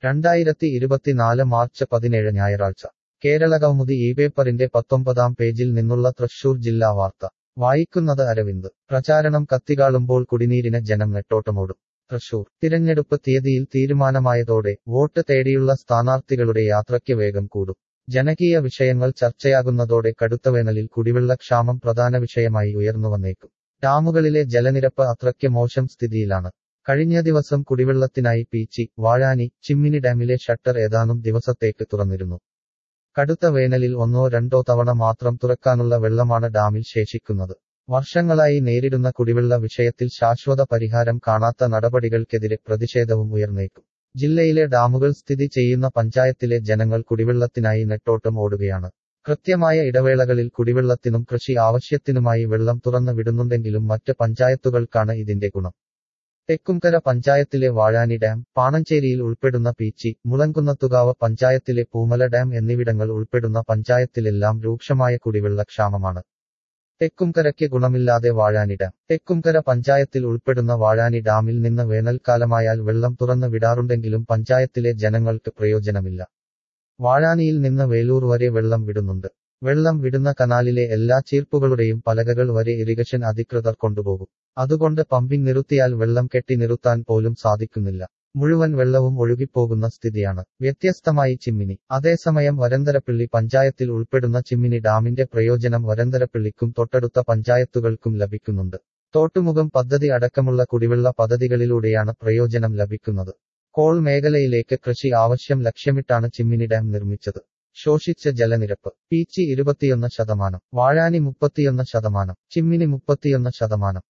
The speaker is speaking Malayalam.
രണ്ടായിരത്തി ഇരുപത്തിനാല് മാർച്ച് പതിനേഴ് ഞായറാഴ്ച കേരളകൗമുദി ഈ പേപ്പറിന്റെ പത്തൊമ്പതാം പേജിൽ നിന്നുള്ള തൃശൂർ ജില്ലാ വാർത്ത വായിക്കുന്നത് അരവിന്ദ് പ്രചാരണം കത്തികാളുമ്പോൾ കുടിനീരിന് ജനം നെട്ടോട്ടമോടും തൃശൂർ തിരഞ്ഞെടുപ്പ് തീയതിയിൽ തീരുമാനമായതോടെ വോട്ട് തേടിയുള്ള സ്ഥാനാർത്ഥികളുടെ യാത്രയ്ക്ക് വേഗം കൂടും ജനകീയ വിഷയങ്ങൾ ചർച്ചയാകുന്നതോടെ കടുത്തവേനലിൽ കുടിവെള്ളക്ഷാമം പ്രധാന വിഷയമായി ഉയർന്നുവന്നേക്കും ഡാമുകളിലെ ജലനിരപ്പ് അത്രയ്ക്ക് മോശം സ്ഥിതിയിലാണ് കഴിഞ്ഞ ദിവസം കുടിവെള്ളത്തിനായി പീച്ചി വാഴാനി ചിമ്മിനി ഡാമിലെ ഷട്ടർ ഏതാനും ദിവസത്തേക്ക് തുറന്നിരുന്നു കടുത്ത വേനലിൽ ഒന്നോ രണ്ടോ തവണ മാത്രം തുറക്കാനുള്ള വെള്ളമാണ് ഡാമിൽ ശേഷിക്കുന്നത് വർഷങ്ങളായി നേരിടുന്ന കുടിവെള്ള വിഷയത്തിൽ ശാശ്വത പരിഹാരം കാണാത്ത നടപടികൾക്കെതിരെ പ്രതിഷേധവും ഉയർന്നേക്കും ജില്ലയിലെ ഡാമുകൾ സ്ഥിതി ചെയ്യുന്ന പഞ്ചായത്തിലെ ജനങ്ങൾ കുടിവെള്ളത്തിനായി നെട്ടോട്ടം ഓടുകയാണ് കൃത്യമായ ഇടവേളകളിൽ കുടിവെള്ളത്തിനും കൃഷി ആവശ്യത്തിനുമായി വെള്ളം തുറന്നു വിടുന്നുണ്ടെങ്കിലും മറ്റ് പഞ്ചായത്തുകൾക്കാണ് ഇതിന്റെ ഗുണം തെക്കുംകര പഞ്ചായത്തിലെ വാഴാനി ഡാം പാണഞ്ചേരിയിൽ ഉൾപ്പെടുന്ന പീച്ചി മുളങ്കുന്നത്തുകാവ് പഞ്ചായത്തിലെ പൂമല ഡാം എന്നിവിടങ്ങൾ ഉൾപ്പെടുന്ന പഞ്ചായത്തിലെല്ലാം രൂക്ഷമായ കുടിവെള്ളക്ഷാമമാണ് തെക്കുംകരയ്ക്ക് ഗുണമില്ലാതെ വാഴാനി ഡാം തെക്കുംകര പഞ്ചായത്തിൽ ഉൾപ്പെടുന്ന വാഴാനി ഡാമിൽ നിന്ന് വേനൽക്കാലമായാൽ വെള്ളം തുറന്നു വിടാറുണ്ടെങ്കിലും പഞ്ചായത്തിലെ ജനങ്ങൾക്ക് പ്രയോജനമില്ല വാഴാനിയിൽ നിന്ന് വേലൂർ വരെ വെള്ളം വിടുന്നുണ്ട് വെള്ളം വിടുന്ന കനാലിലെ എല്ലാ ചീർപ്പുകളുടെയും പലകകൾ വരെ ഇറിഗേഷൻ അധികൃതർ കൊണ്ടുപോകും അതുകൊണ്ട് പമ്പിംഗ് നിർത്തിയാൽ വെള്ളം കെട്ടി നിർത്താൻ പോലും സാധിക്കുന്നില്ല മുഴുവൻ വെള്ളവും ഒഴുകിപ്പോകുന്ന സ്ഥിതിയാണ് വ്യത്യസ്തമായി ചിമ്മിനി അതേസമയം വരന്തരപ്പിള്ളി പഞ്ചായത്തിൽ ഉൾപ്പെടുന്ന ചിമ്മിനി ഡാമിന്റെ പ്രയോജനം വരന്തരപ്പിള്ളിക്കും തൊട്ടടുത്ത പഞ്ചായത്തുകൾക്കും ലഭിക്കുന്നുണ്ട് തോട്ടുമുഖം പദ്ധതി അടക്കമുള്ള കുടിവെള്ള പദ്ധതികളിലൂടെയാണ് പ്രയോജനം ലഭിക്കുന്നത് കോൾ മേഖലയിലേക്ക് കൃഷി ആവശ്യം ലക്ഷ്യമിട്ടാണ് ചിമ്മിനി ഡാം നിർമ്മിച്ചത് ശോഷിച്ച ജലനിരപ്പ് പീച്ചി ഇരുപത്തിയൊന്ന് ശതമാനം വാഴാനി മുപ്പത്തിയൊന്ന് ശതമാനം ചിമ്മിനി മുപ്പത്തിയൊന്ന് ശതമാനം